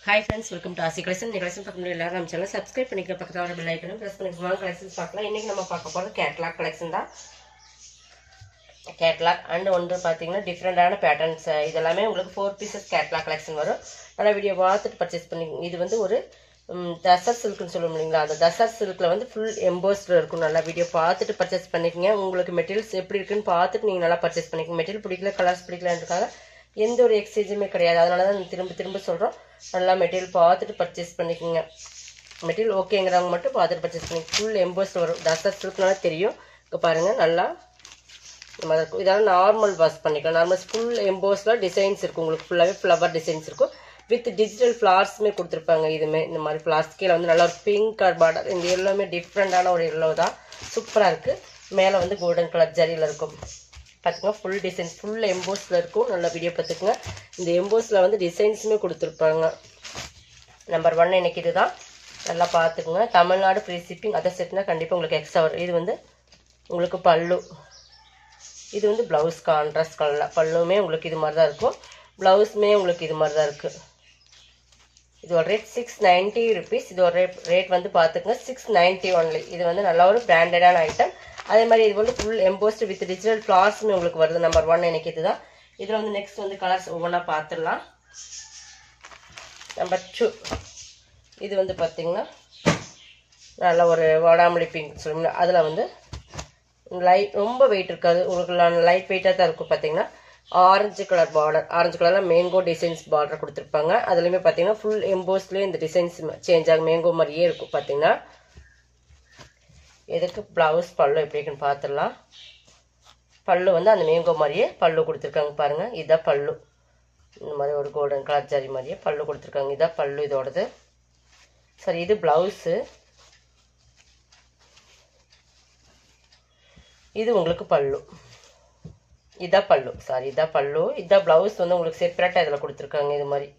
hi friends welcome to Aasi collection இந்த collection பார்க்க முடியும் எல்லாரும் நம்ம சேனல் சப்ஸ்கிரைப் பண்ணிக்க பக்கத்தில் வர பெல் ஐக்கனும் ப்ரெஸ் பண்ணிக்கலாம் கலெக்ஷன்ஸ் பார்க்கலாம் இன்றைக்கி நம்ம பார்க்க போகிறது கேட்லாக் கலெக்ஷன் தான் கேட்லாக் அண்ட் ஒன்று பார்த்தீங்கன்னா டிஃப்ரெண்டான பேட்டர்ன்ஸ் இதெல்லாமே உங்களுக்கு ஃபோர் பீசஸ் கேட்லாக் கலெக்ஷன் வரும் நல்லா வீடியோ பார்த்துட்டு பர்ச்சேஸ் பண்ணி இது வந்து ஒரு ம், தசர் சில்க்னு சொல்லுவோம் இல்லைங்களா அந்த தசர் சில்கில் வந்து ஃபுல் எம்போஸ்டில் இருக்கும் நல்லா வீடியோ பார்த்துட்டு பர்ச்சேஸ் பண்ணிக்கங்க உங்களுக்கு மெட்டீரியல்ஸ் எப்படி இருக்குன்னு பார்த்துட்டு நீங்கள் நல்லா பர்ச்சேஸ் பண்ணிக்கங்க மெட்டீரியல் பிடிக்கல கலர்ஸ் பிடிக்கலன்றக்காக எந்த ஒரு எக்ஸ்சேஞ்சுமே கிடையாது அதனால தான் திரும்ப திரும்ப சொல்கிறோம் நல்லா மெட்டீரியல் பார்த்துட்டு பர்ச்சேஸ் பண்ணிக்கோங்க மெட்டீரியல் ஓகேங்கிறவங்க மட்டும் பார்த்துட்டு பர்ச்சேஸ் பண்ணி ஃபுல் எம்போஸ் வரும் தசர் சில்க்னால தெரியும் இங்கே பாருங்கள் நல்லா இந்த மாதிரி இருக்கும் இதெல்லாம் நார்மல் வாஷ் பண்ணிக்கலாம் நார்மல் ஃபுல் எம்போஸில் டிசைன்ஸ் இருக்கும் உங்களுக்கு ஃபுல்லாகவே ஃப்ளவர் டிசைன்ஸ் இருக்கும் வித் டிஜிட்டல் ஃப்ளார்ஸுமே கொடுத்துருப்பாங்க இதுமே இந்த மாதிரி ஃப்ளார்ஸ் கீழே வந்து நல்லா ஒரு பிங்க் கலர் பார்டர் இந்த எல்லாமே டிஃப்ரெண்ட்டான ஒரு எல்லோ தான் சூப்பராக இருக்குது மேலே வந்து கோல்டன் கலர் ஜரியில் இருக்கும் பார்த்துக்கோங்க ஃபுல் டிசைன்ஸ் ஃபுல் எம்போஸில் இருக்கும் நல்லா வீடியோ பார்த்துக்குங்க இந்த எம்போஸில் வந்து டிசைன்ஸுமே கொடுத்துருப்பாங்க நம்பர் ஒன் எனக்கு இதுதான் நல்லா பார்த்துக்குங்க தமிழ்நாடு ஃப்ரீ ஷிப்பிங் அதை செட்னா கண்டிப்பாக உங்களுக்கு எக்ஸ்ட்ரா வரும் இது வந்து உங்களுக்கு பல்லு இது வந்து ப்ளவுஸ் கான்ட்ராஸ்ட் கலரில் பல்லுமே உங்களுக்கு இது மாதிரி தான் இருக்கும் ப்ளவுஸுமே உங்களுக்கு இது மாதிரி தான் இருக்குது இதோட ரேட் சிக்ஸ் நைன்ட்டி ருபீஸ் இதோட ரேட் ரேட் வந்து பார்த்துக்குங்க சிக்ஸ் நைன்ட்டி ஒன்லி இது வந்து நல்ல ஒரு பிராண்டடான ஐட்டம் அதே மாதிரி இது வந்து ஃபுல் எம்போஸ்ட் வித் டிஜிட்டல் ஃப்ளார்ஸுமே உங்களுக்கு வருது நம்பர் ஒன் எனக்கு இதுதான் இதில் வந்து நெக்ஸ்ட் வந்து கலர்ஸ் ஒவ்வொன்றா பார்த்துடலாம் நம்பர் டூ இது வந்து பார்த்தீங்கன்னா நல்ல ஒரு வாடாமல்லி பிங்க் சொல்லுங்க அதில் வந்து லைட் ரொம்ப வெயிட் இருக்காது உங்களுக்கு லைட் வெயிட்டாக தான் இருக்கும் பார்த்தீங்கன்னா ஆரஞ்சு கலர் பார்டர் ஆரஞ்சு கலரில் மேங்கோ டிசைன்ஸ் பார்டர் கொடுத்துருப்பாங்க அதுலேயுமே பார்த்தீங்கன்னா ஃபுல் எம்போஸ்லேயே இந்த டிசைன்ஸ் சேஞ்ச் ஆகும் மேங்கோ மாதிரியே இருக்கும் பார்த்தீங்கன்னா எதுக்கு ப்ளவுஸ் பல்லு எப்படி இருக்குன்னு பார்த்துடலாம் பல்லு வந்து அந்த மேங்கோ மாதிரியே பல்லு கொடுத்துருக்காங்க பாருங்கள் இதான் பல்லு இந்த மாதிரி ஒரு கோல்டன் கலர் ஜரி மாதிரியே பல்லு கொடுத்துருக்காங்க இதான் பல்லு இதோடது சரி இது ப்ளவுஸு இது உங்களுக்கு பல்லு இதான் பல்லு சாரி இதான் பல்லு இதான் ப்ளவுஸ் வந்து உங்களுக்கு செப்பரேட்டாக இதில் கொடுத்துருக்காங்க இது மாதிரி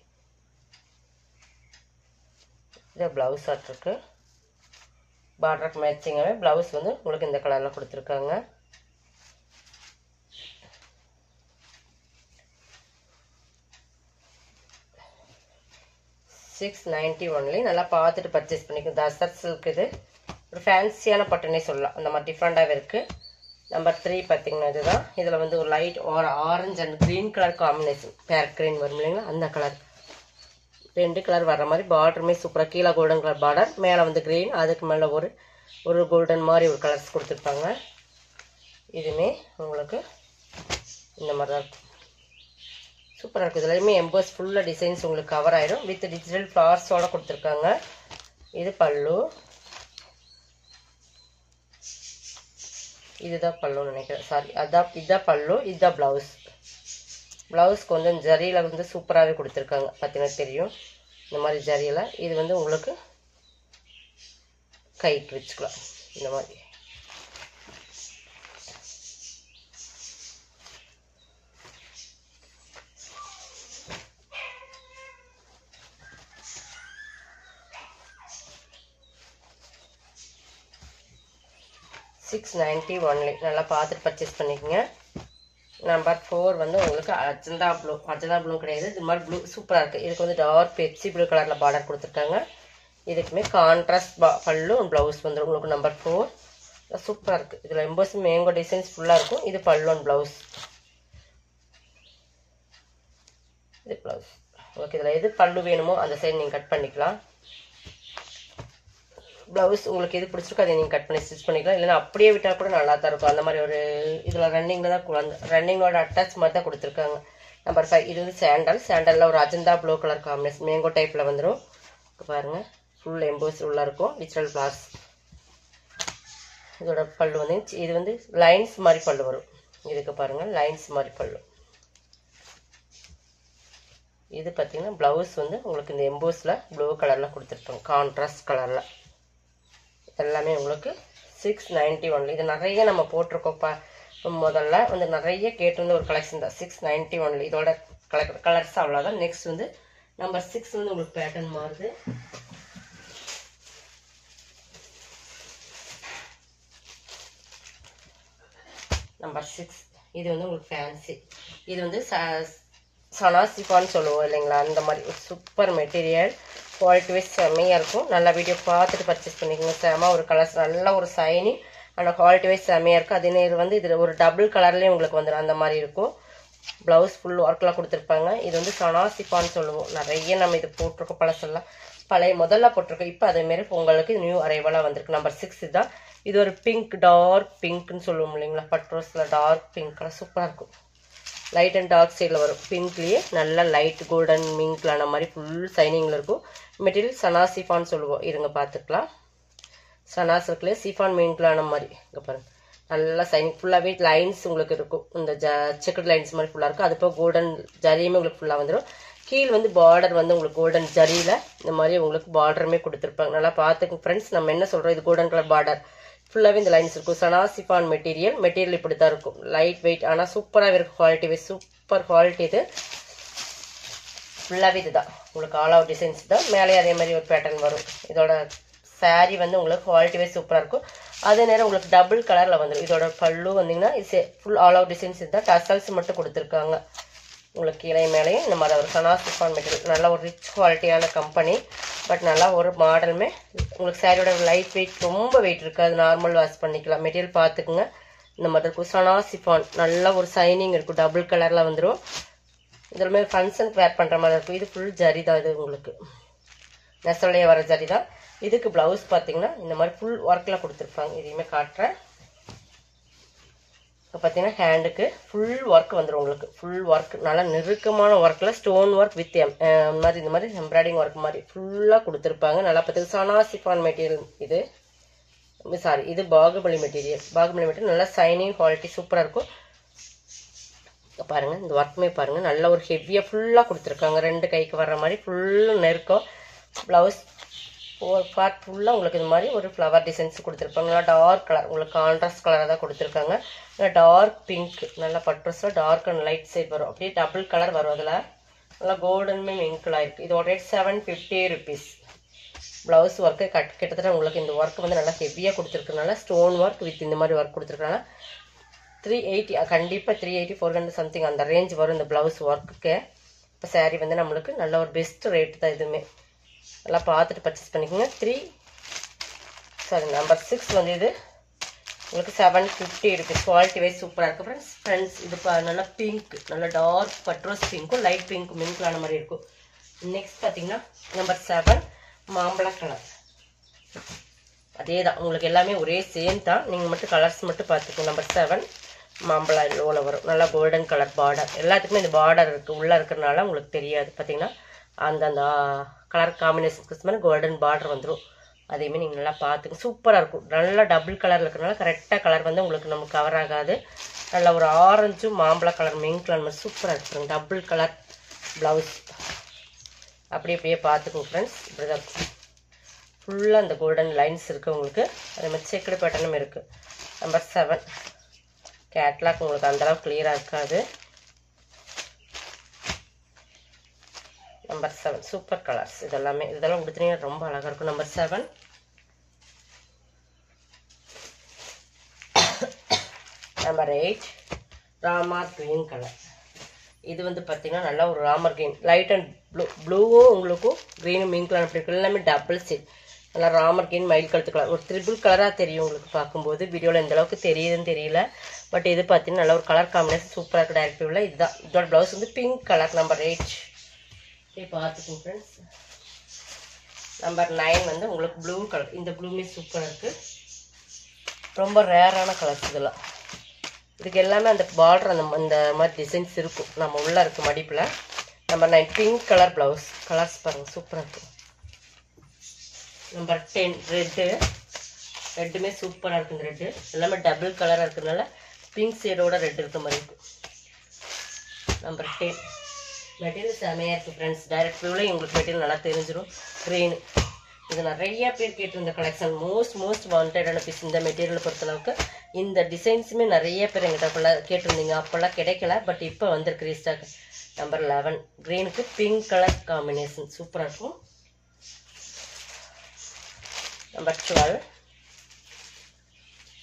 இதான் ப்ளவுஸ் ஆட்டிருக்கு பார்டருக்கு மேட்சிங்காகவே ப்ளவுஸ் வந்து உங்களுக்கு இந்த கலரில் கொடுத்துருக்காங்க சிக்ஸ் நைன்ட்டி ஒன்லி நல்லா பார்த்துட்டு பர்ச்சேஸ் பண்ணிக்கோங்க தசர் சில்க் இது ஒரு ஃபேன்சியான பட்டனே சொல்லலாம் அந்த மாதிரி டிஃப்ரெண்ட்டாகவே இருக்குது நம்பர் த்ரீ பார்த்தீங்கன்னா இதுதான் இதில் வந்து ஒரு லைட் ஒரு orange and green colour combination பேர் க்ரீன் வரும் இல்லைங்களா அந்த கலர் ரெண்டு கலர் வர்ற மாதிரி பார்டருமே சூப்பராக கீழே கோல்டன் கலர் பார்டர் மேலே வந்து க்ரீன் அதுக்கு மேலே ஒரு ஒரு கோல்டன் மாதிரி ஒரு கலர்ஸ் கொடுத்துருப்பாங்க இதுவுமே உங்களுக்கு இந்த மாதிரி தான் இருக்கும் சூப்பராக இருக்குது இதுலையுமே எம்போஸ் ஃபுல்லாக டிசைன்ஸ் உங்களுக்கு கவர் ஆயிடும் வித் டிஜிட்டல் ஃப்ளார்ஸோட கொடுத்துருக்காங்க இது பல்லு இதுதான் பல்லுன்னு நினைக்கிறேன் சாரி அதான் இதுதான் பல்லு இதுதான் ப்ளவுஸ் ப்ளவுஸ் கொஞ்சம் ஜரியில் வந்து சூப்பராகவே கொடுத்துருக்காங்க பார்த்தீங்கன்னா தெரியும் இந்த மாதிரி ஜரியில் இது வந்து உங்களுக்கு கைக்கு வச்சுக்கலாம் இந்த மாதிரி சிக்ஸ் நைன்ட்டி ஒன்லி நல்லா பார்த்துட்டு பர்ச்சேஸ் பண்ணிக்கோங்க நம்பர் ஃபோர் வந்து உங்களுக்கு அஜந்தா ப்ளூ அஜந்தா ப்ளூ கிடையாது இது மாதிரி ப்ளூ சூப்பராக இருக்குது இதுக்கு வந்து டார்க் பெப்சி ப்ளூ கலரில் பார்டர் கொடுத்துருக்காங்க இதுக்குமே கான்ட்ராஸ்ட் பா பல்லு ப்ளவுஸ் வந்துடும் உங்களுக்கு நம்பர் ஃபோர் சூப்பராக இருக்குது இதில் எம்போஸ் மேங்கோ டிசைன்ஸ் ஃபுல்லாக இருக்கும் இது பல்லு அண்ட் ப்ளவுஸ் இது ப்ளவுஸ் ஓகே இதில் எது பல்லு வேணுமோ அந்த சைடு நீங்கள் கட் பண்ணிக்கலாம் ப்ளவுஸ் உங்களுக்கு எது பிடிச்சிருக்கோ அதை நீங்கள் கட் பண்ணி ஸ்டிச் பண்ணிக்கலாம் இல்லைன்னா அப்படியே விட்டால் கூட நல்லா தான் இருக்கும் அந்த மாதிரி ஒரு இதில் ரன்னிங்கில் தான் கு- அந்த ரன்னிங்கோட அட்டாச் மாதிரி தான் கொடுத்துருக்காங்க நம்பர் ஃபைவ் இது வந்து சாண்டல் சாண்டலில் ஒரு Ajanta blue colour combination mango டைப்பில் வந்துடும் பாருங்கள் ஃபுல் எம்போஸ் உள்ள இருக்கும் டிஜிட்டல் ஃப்ளார்ஸ் இதோட பல்லு வந்து சி- இது வந்து லைன்ஸ் மாதிரி பல்லு வரும் இதுக்கு பாருங்கள் லைன்ஸ் மாதிரி பல்லு இது பார்த்தீங்கன்னா ப்ளவுஸ் வந்து உங்களுக்கு இந்த எம்போஸில் ப்ளூ கலரில் கொடுத்துருப்பாங்க கான்ட்ராஸ்ட் கலரில் எல்லாமே உங்களுக்கு சிக்ஸ் நைன்ட்டி ஒன்ல இது நிறைய நம்ம போட்டிருக்கோம் பா முதல்ல வந்து நிறைய கேட்டிருந்த ஒரு கலெக்ஷன் தான் சிக்ஸ் நைன்ட்டி ஒன்ல இதோட கலர் கலர்ஸ் அவ்வளோதான் நெக்ஸ்ட் வந்து நம்பர் சிக்ஸ் வந்து உங்களுக்கு பேட்டர்ன் மாறுது நம்பர் சிக்ஸ் இது வந்து உங்களுக்கு ஃபேன்சி இது வந்து சனாசிஃபான்னு சொல்லுவோம் இல்லைங்களா அந்த மாதிரி ஒரு சூப்பர் மெட்டீரியல் குவாலிட்டி வைஸ் செம்மையாக இருக்கும் நல்லா வீடியோ பார்த்துட்டு பர்ச்சேஸ் பண்ணிக்கோங்க செம ஒரு கலர்ஸ் நல்ல ஒரு சைனி ஆனால் குவாலிட்டி வைஸ் செம்மையாக இருக்கும் அதே நேரம் வந்து இதில் ஒரு டபுள் கலர்லேயும் உங்களுக்கு வந்துடும் அந்த மாதிரி இருக்கும் ப்ளவுஸ் ஃபுல் ஒர்க்லாம் கொடுத்துருப்பாங்க இது வந்து சனாசிஃபான்னு சொல்லுவோம் நிறைய நம்ம இது போட்டிருக்கோம் பழசெல்லாம் பழைய முதல்ல போட்டிருக்கோம் இப்போ அதேமாரி உங்களுக்கு நியூ அரைவலாக வந்திருக்கு நம்பர் சிக்ஸ் இதுதான் இது ஒரு பிங்க் டார்க் பிங்க்னு சொல்லுவோம் இல்லைங்களா பட்ரோஸில் டார்க் பிங்க்லாம் சூப்பராக இருக்கும் லைட் அண்ட் டார்க் சைடில் வரும் பிங்க்லேயே நல்லா லைட் கோல்டன் மிங்க்லான மாதிரி ஃபுல் சைனிங்கில் இருக்கும் மெட்டீரியல் சனா சிஃபான் சொல்லுவோம் இருங்க பார்த்துக்கலாம் சனா சில்க்லேயே சிஃபான் மிங்க்லான மாதிரி இங்கே பாருங்க நல்லா சைனிங் ஃபுல்லாகவே லைன்ஸ் உங்களுக்கு இருக்கும் இந்த ஜ செக்கட் லைன்ஸ் மாதிரி ஃபுல்லாக இருக்கும் அது போக கோல்டன் ஜரியுமே உங்களுக்கு ஃபுல்லாக வந்துடும் கீழ் வந்து பார்டர் வந்து உங்களுக்கு கோல்டன் ஜரியில் இந்த மாதிரி உங்களுக்கு பார்டருமே கொடுத்துருப்பாங்க நல்லா பார்த்துங்க ஃப்ரெண்ட்ஸ் நம்ம என்ன சொல்கிறோம் இது கோல்டன் கலர் பார்டர் ஃபுல்லாகவே இந்த லைன்ஸ் இருக்கும் சனா சிஃபான் மெட்டீரியல் மெட்டீரியல் இப்படி தான் இருக்கும் லைட் வெயிட் ஆனால் சூப்பராகவே இருக்கும் குவாலிட்டி வைஸ் சூப்பர் குவாலிட்டி இது ஃபுல்லாகவே இதுதான் உங்களுக்கு ஆல் அவுட் டிசைன்ஸ் தான் மேலே அதே மாதிரி ஒரு பேட்டர்ன் வரும் இதோட saree வந்து உங்களுக்கு குவாலிட்டி வைஸ் சூப்பராக இருக்கும் அதே நேரம் உங்களுக்கு டபுள் கலரில் வந்துடும் இதோட பல்லு வந்தீங்கன்னா இது ஃபுல் ஆல் அவுட் டிசைன்ஸ் இதுதான் டசல்ஸ் மட்டும் கொடுத்துருக்காங்க உங்களுக்கு கீழே மேலேயும் இந்த மாதிரி ஒரு சனா சிஃபான் மெட்டீரியல் நல்ல ஒரு ரிச் குவாலிட்டியான கம்பெனி பட் நல்லா ஒரு மாடலுமே உங்களுக்கு சாரியோட லைட் வெயிட் ரொம்ப வெயிட் இருக்காது நார்மல் வாஷ் பண்ணிக்கலாம் மெட்டீரியல் பார்த்துக்குங்க இந்த மாதிரி இருக்கும் சனா சிஃபான் நல்ல ஒரு சைனிங் இருக்கும் டபுள் கலரில் வந்துடும் இதில் மாதிரி ஃபங்க்ஷனுக்கு வேர் பண்ணுற மாதிரி இருக்கும் இது ஃபுல் ஜரி தான் இது உங்களுக்கு நெசவுலேயே வர ஜரி தான் இதுக்கு ப்ளவுஸ் பார்த்தீங்கன்னா இந்த மாதிரி ஃபுல் ஒர்க்கில் கொடுத்துருப்பாங்க இதையுமே காட்டுறேன் இப்போ பார்த்தீங்கன்னா ஹேண்டுக்கு ஃபுல் ஒர்க் வந்துடும் உங்களுக்கு ஃபுல் ஒர்க் நல்லா நெருக்கமான ஒர்க்கில் ஸ்டோன் ஒர்க் வித் எம் மாதிரி இந்த மாதிரி எம்ப்ராய்டிங் ஒர்க் மாதிரி ஃபுல்லாக கொடுத்துருப்பாங்க நல்லா பார்த்துக்கு சனா சிஃபான் மெட்டீரியல் இது சாரி இது பாகுபலி மெட்டீரியல் பாகுபலி மெட்டீரியல் நல்லா சைனிங் குவாலிட்டி சூப்பராக இருக்கும் பாருங்க இந்த ஒர்க்குமே பாருங்க நல்ல ஒரு ஹெவியாக ஃபுல்லாக கொடுத்துருக்காங்க ரெண்டு கைக்கு வர்ற மாதிரி ஃபுல்லு நெருக்கம் ப்ளவுஸ் ஒரு பார்ட் ஃபுல்லாக உங்களுக்கு இந்த மாதிரி ஒரு ஃப்ளவர் டிசைன்ஸ் கொடுத்துருப்பாங்க நல்லா டார்க் கலர் உங்களுக்கு கான்ட்ராஸ்ட் கலராக தான் கொடுத்துருக்காங்க நல்லா டார்க் பிங்க் நல்லா பட்ரஸில் டார்க் அண்ட் லைட் சைட் வரும் அப்படியே டபுள் கலர் வரும் அதில் நல்லா கோல்டனுமே மிங்கிளாக இருக்குது இதோட rate seven fifty rupees blouse work cut கிட்டத்தட்ட உங்களுக்கு இந்த ஒர்க் வந்து நல்லா ஹெவியாக கொடுத்துருக்கனால ஸ்டோன் ஒர்க் வித் இந்த மாதிரி ஒர்க் கொடுத்துருக்கனால த்ரீ எயிட்டி கண்டிப்பாக three eighty four hundred something அந்த ரேஞ்ச் வரும் இந்த ப்ளவுஸ் ஒர்க்குக்கு இப்போ saree வந்து நம்மளுக்கு நல்ல ஒரு பெஸ்ட் ரேட் தான் இதுவுமே நல்லா பார்த்துட்டு பர்ச்சேஸ் பண்ணிக்கோங்க த்ரீ சாரி நம்பர் சிக்ஸ் வந்து இது உங்களுக்கு seven fifty rupees quality wise சூப்பராக இருக்குது ஃப்ரெண்ட்ஸ் ஃப்ரெண்ட்ஸ் இது பா நல்லா பிங்க் நல்லா டார்க் பட்ரோஸ் பிங்க்கும் லைட் பிங்க் மிங்க்லான மாதிரி இருக்கும் நெக்ஸ்ட் பார்த்தீங்கன்னா நம்பர் செவன் மாம்பழ கலர் அதே தான் உங்களுக்கு எல்லாமே ஒரே சேம் தான் நீங்கள் மட்டும் கலர்ஸ் மட்டும் பார்த்துக்கோங்க நம்பர் செவன் மாம்பழ லோவில் வரும் நல்லா கோல்டன் கலர் பார்டர் எல்லாத்துக்குமே இந்த பார்டர் இருக்குது உள்ளே இருக்கிறனால உங்களுக்கு தெரியாது பார்த்தீங்கன்னா அந்த அந்த கலர் காம்பினேஷன்ஸ்க்கு மாதிரி கோல்டன் பார்டர் வந்துடும் அதேமாதிரி நீங்கள் நல்லா பார்த்துங்க சூப்பராக இருக்கும் நல்லா டபுள் கலர் இருக்கிறனால கரெக்டாக கலர் வந்து உங்களுக்கு நமக்கு கவர் ஆகாது நல்ல ஒரு ஆரஞ்சும் மாம்பழ கலர் மெயின் கலர் மாதிரி சூப்பராக இருக்குங்க டபுள் கலர் ப்ளவுஸ் அப்படி அப்படியே பார்த்துக்கோங்க ஃப்ரெண்ட்ஸ் இப்படி தான் இருக்கும் ஃபுல்லாக அந்த கோல்டன் லைன்ஸ் இருக்குது உங்களுக்கு அதே மாதிரி செக்குடு பேட்டர்னும் இருக்குது நம்பர் செவன் கேட்லாக் உங்களுக்கு அந்தளவுக்கு கிளியராக இருக்காது நம்பர் செவன் சூப்பர் கலர்ஸ் இதெல்லாமே இதெல்லாம் கொடுத்தீங்கன்னா ரொம்ப அழகாக இருக்கும் number seven number eight Rama green colour இது வந்து பார்த்தீங்கன்னா நல்லா ஒரு Ramar green light and blue ப்ளூவும் உங்களுக்கும் க்ரீனும் மின் கலர் அப்படி இருக்கு எல்லாமே டபுள் செட் நல்லா ராமர் க்ரீன் மயில் கழுத்து கலர் ஒரு த்ரிபிள் கலராக தெரியும் உங்களுக்கு பார்க்கும்போது வீடியோவில் எந்த அளவுக்கு தெரியுதுன்னு தெரியல பட் இது பார்த்தீங்கன்னா நல்ல ஒரு கலர் காம்பினேஷன் சூப்பராக இருக்குது டேரக்ட் வியூவில் இதுதான் இதோட ப்ளவுஸ் வந்து பிங்க் கலர் நம்பர் எயிட் அப்படியே பார்த்துக்கோங்க ஃப்ரெண்ட்ஸ் நம்பர் நைன் வந்து உங்களுக்கு ப்ளூ கலர் இந்த ப்ளூமே சூப்பராக இருக்குது ரொம்ப ரேரான கலர்ஸ் இதெல்லாம் இதுக்கு எல்லாமே அந்த பார்டர் அந்த அந்த மாதிரி டிசைன்ஸ் இருக்கும் நம்ம உள்ளே இருக்க மடிப்பில் number nine pink colour blouse colours பாருங்கள் சூப்பராக இருக்கும் நம்பர் டென் ரெட்டு ரெட்டுமே சூப்பராக இருக்குது இந்த ரெட்டு எல்லாமே டபுள் கலராக இருக்கிறதுனால பிங்க் ஷேடோட ரெட் இருக்க மாதிரி இருக்கும் நம்பர் டென் மெட்டீரியல் செமையாக இருக்குது ஃப்ரெண்ட்ஸ் டைரக்ட் வியூவில் உங்களுக்கு மெட்டீரியல் நல்லா தெரிஞ்சிடும் க்ரீன் இது நிறைய பேர் கேட்டிருந்த கலெக்ஷன் மோஸ்ட் மோஸ்ட் வாண்டடான பீஸ் இந்த மெட்டீரியலை பொறுத்தளவுக்கு இந்த டிசைன்ஸுமே நிறைய பேர் எங்கிட்ட அப்போல்லாம் கேட்டிருந்தீங்க அப்போல்லாம் கிடைக்கல பட் இப்போ வந்திருக்கு ரீஸ்டாக் நம்பர் லெவன் க்ரீனுக்கு பிங்க் கலர் காம்பினேஷன் சூப்பராக இருக்கும் நம்பர் டுவெல்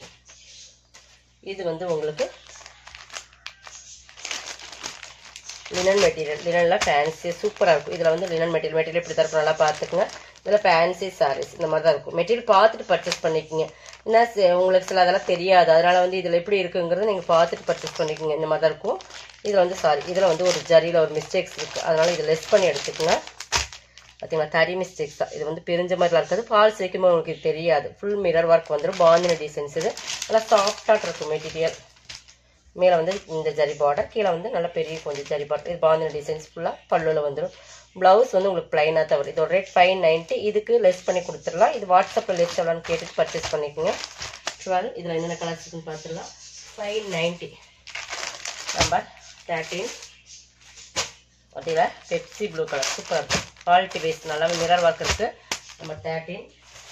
இது வந்து உங்களுக்கு லினன் மெட்டீரியல் லினனில் ஃபேன்சி சூப்பராக இருக்கும் இதில் வந்து லினன் மெட்டீரியல் மெட்டீரியல் இப்படி தான் இருக்கும் நல்லா பார்த்துக்குங்க இதில் ஃபேன்சி சாரீஸ் இந்த மாதிரி தான் இருக்கும் மெட்டீரியல் பார்த்துட்டு பர்ச்சேஸ் பண்ணிக்கோங்க ஏன்னா சி- உங்களுக்கு சில அதெல்லாம் தெரியாது அதனால் வந்து இதில் எப்படி இருக்குங்கிறத நீங்கள் பார்த்துட்டு பர்ச்சேஸ் பண்ணிக்கோங்க இந்த மாதிரி தான் இருக்கும் இதில் வந்து சாரி இதில் வந்து ஒரு ஜரியில் ஒரு மிஸ்டேக்ஸ் இருக்குது அதனால் இதை லெஸ் பண்ணி எடுத்துக்கோங்க பார்த்தீங்களா தறி மிஸ்டேக்ஸ் தான் இது வந்து பிரிஞ்ச மாதிரிலாம் இருக்காது ஃபால்ஸ் வைக்கும்போது உங்களுக்கு இது தெரியாது ஃபுல் மிரர் ஒர்க் வந்துடும் பாந்தின டிசைன்ஸ் இது நல்லா சாஃப்டாக இருக்கும் மெட்டீரியல் மேலே வந்து இந்த ஜரி பார்டர் கீழே வந்து நல்ல பெரிய கொஞ்சம் ஜரி பார்டர் இது பாந்தின டிசைன்ஸ் ஃபுல்லாக பல்லுவில் வந்துடும் ப்ளவுஸ் வந்து உங்களுக்கு ப்ளைனாக தான் வரும் இதோட ரேட் ஃபைவ் நைன்ட்டி இதுக்கு லெஸ் பண்ணி கொடுத்துடலாம் இது வாட்ஸ்அப்பில் லெஸ் எவ்வளோன்னு கேட்டுட்டு பர்ச்சேஸ் பண்ணிக்கோங்க டுவெல் இதில் என்னென்ன கலர்ஸ் இருக்குன்னு பார்த்துடலாம் ஃபைவ் நைன்ட்டி நம்பர் தேர்ட்டீன் பார்த்தீங்களா பெப்சி ப்ளூ கலர் சூப்பராக இருக்கும் குவாலிட்டி பேஸ் நல்லா மிரர் ஒர்க் இருக்குது நம்பர் தேர்ட்டீன்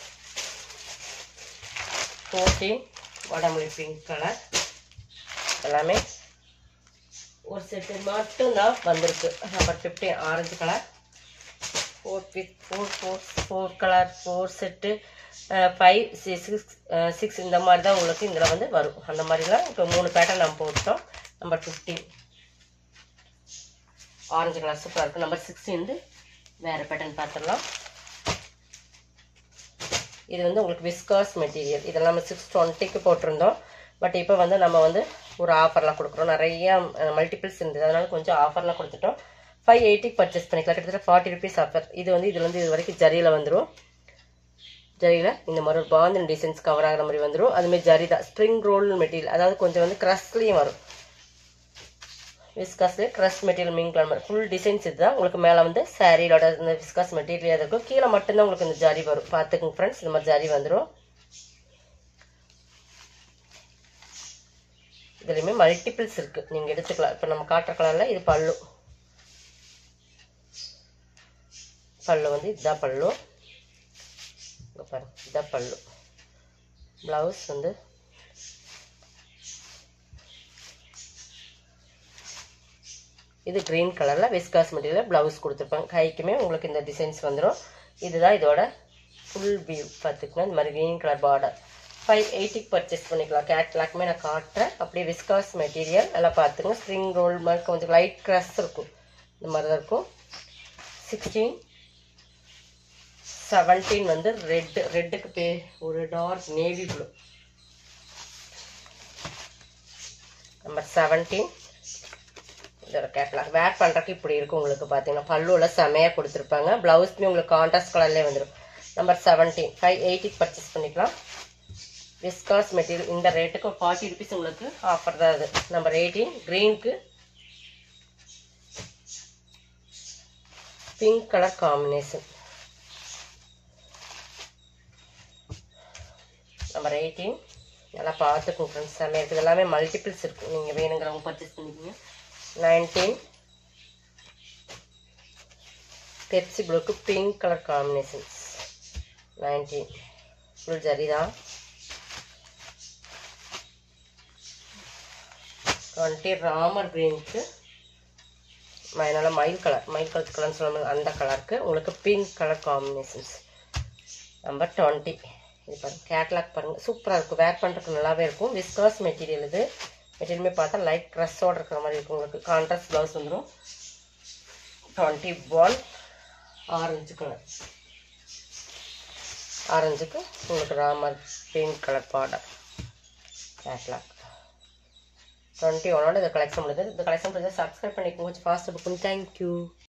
ஃபோர்டீன் உடம்புல பிங்க் கலர் எல்லாமே ஒரு செட்டு மட்டும்தான் வந்திருக்கு number fifteen orange colour four பிக் four four four colour four set five six six இந்த மாதிரி தான் உங்களுக்கு இதில் வந்து வரும் அந்த மாதிரிலாம் இப்போ மூணு பேட்டர்ன் நம்ம போட்டோம் நம்பர் ஃபிஃப்டீன் ஆரஞ்சு கலர் சூப்பராக இருக்குது நம்பர் சிக்ஸ்டீன் வந்து வேறு பேட்டர்ன் பார்த்துடலாம் இது வந்து உங்களுக்கு விஸ்காஸ் மெட்டீரியல் இதெல்லாம் நம்ம சிக்ஸ் டுவெண்ட்டிக்கு போட்டிருந்தோம் பட் இப்போ வந்து நம்ம வந்து ஒரு ஆஃபர்லாம் கொடுக்குறோம் நிறைய மல்டிபிள்ஸ் இருந்தது அதனால கொஞ்சம் ஆஃபர்லாம் கொடுத்துட்டோம் ஃபைவ் எயிட்டிக்கு பர்ச்சேஸ் பண்ணிக்கலாம் கிட்டத்தட்ட ஃபார்ட்டி ருபீஸ் ஆஃபர் இது வந்து இதுல இருந்து இது வரைக்கும் ஜரியில் வந்துடும் ஜரியில் இந்த மாதிரி ஒரு பாந்தின் டிசைன்ஸ் கவர் ஆகிற மாதிரி வந்துடும் அதுமாதிரி ஜரி தான் ஸ்ப்ரிங் ரோல் மெட்டீரியல் அதாவது கொஞ்சம் வந்து க்ரஸ்லேயும் வரும் விஸ்காஸ்லேயே க்ரஸ் மெட்டீரியல் மீன் கலர் மாதிரி ஃபுல் டிசைன்ஸ் இதுதான் உங்களுக்கு மேலே வந்து சாரியோட இந்த விஸ்காஸ் மெட்டீரியல் இருக்கும் கீழே மட்டும்தான் உங்களுக்கு இந்த ஜரி வரும் பார்த்துக்குங்க ஃப்ரெண்ட்ஸ் இந்த மாதிரி ஜரி வந்துடும் இதுலேயுமே மல்டிபிள்ஸ் இருக்குது நீங்கள் எடுத்துக்கலாம் இப்போ நம்ம காட்டுற கலரில் இது பல்லு பல்லு வந்து இதுதான் பல்லு இங்கே பாருங்க இதுதான் பல்லு ப்ளவுஸ் வந்து இது க்ரீன் கலரில் விஸ்காஸ் மெட்டீரியல் ப்ளவுஸ் கொடுத்துருப்பாங்க கைக்குமே உங்களுக்கு இந்த டிசைன்ஸ் வந்துடும் இதுதான் இதோட ஃபுல் வியூ பார்த்துக்கணும் இந்த மாதிரி க்ரீன் கலர் பார்டர் ஃபைவ் எயிட்டிக்கு பர்ச்சேஸ் பண்ணிக்கலாம் கேட்லாக்குமே நான் காட்டுறேன் அப்படியே விஸ்காஸ் மெட்டீரியல் நல்லா பார்த்துங்க ஸ்ப்ரிங் ரோல் மாதிரி கொஞ்சம் லைட் க்ரஸ் இருக்கும் இந்த மாதிரி தான் இருக்கும் சிக்ஸ்டீன் செவன்டீன் வந்து ரெட் ரெட்டுக்கு பே ஒரு dark navy blue number seventeen இதோட கேட்லாக் வேர் பண்ணுறக்கு இப்படி இருக்கும் உங்களுக்கு பார்த்தீங்கன்னா பல்லுவில் செமையாக கொடுத்துருப்பாங்க ப்ளவுஸ்மே உங்களுக்கு கான்ட்ராஸ்ட் கலர்லேயே வந்துடும் நம்பர் செவன்டீன் ஃபைவ் எயிட்டிக்கு பர்ச்சேஸ் பண்ணிக்கலாம் விஸ்காஸ் மெட்டீரியல் இந்த ரேட்டுக்கு ஃபார்ட்டி ருபீஸ் உங்களுக்கு ஆஃபர் தான் அது நம்பர் எயிட்டீன் க்ரீனுக்கு pink colour combination number eighteen நல்லா பார்த்துக்கோங்க ஃப்ரெண்ட்ஸ் செம்மையாக இருக்குது எல்லாமே மல்டிபிள்ஸ் இருக்கும் நீங்கள் வேணுங்கிறவங்க பர்ச்சேஸ் பண்ணிக்கோங்க நைன்டீன் பெப்சி ப்ளூக்கு pink colour combinations nineteen full zari தான் டுவெண்ட்டி ராமர் க்ரீனுக்கு நல்ல மயில் கலர் மயில் கலர் கலர்னு சொல்லுவாங்க அந்த கலருக்கு உங்களுக்கு pink colour combinations number twenty இது பாருங்க கேட்லாக் பாருங்கள் சூப்பராக இருக்கும் வேர் பண்ணுறதுக்கு நல்லாவே இருக்கும் விஸ்காஸ் மெட்டீரியல் இது மெட்டீரியலுமே பார்த்தா லைட் க்ரஸ்ஸோடு இருக்கிற மாதிரி இருக்கும் உங்களுக்கு கான்ட்ராஸ்ட் ப்ளவுஸ் வந்துடும் டுவெண்ட்டி ஒன் ஆரஞ்சு கலர் ஆரஞ்சுக்கு உங்களுக்கு Ramar pink colour border catalogue twenty ஒனோட இந்த கலெக்ஷன் முடியுது இந்த கலெக்ஷன் முடிஞ்சா சப்ஸ்கிரைப் பண்ணிக்கோங்க கொஞ்சம் ஃபாஸ்ட்டாக புக் பண்ணி தேங்க்யூ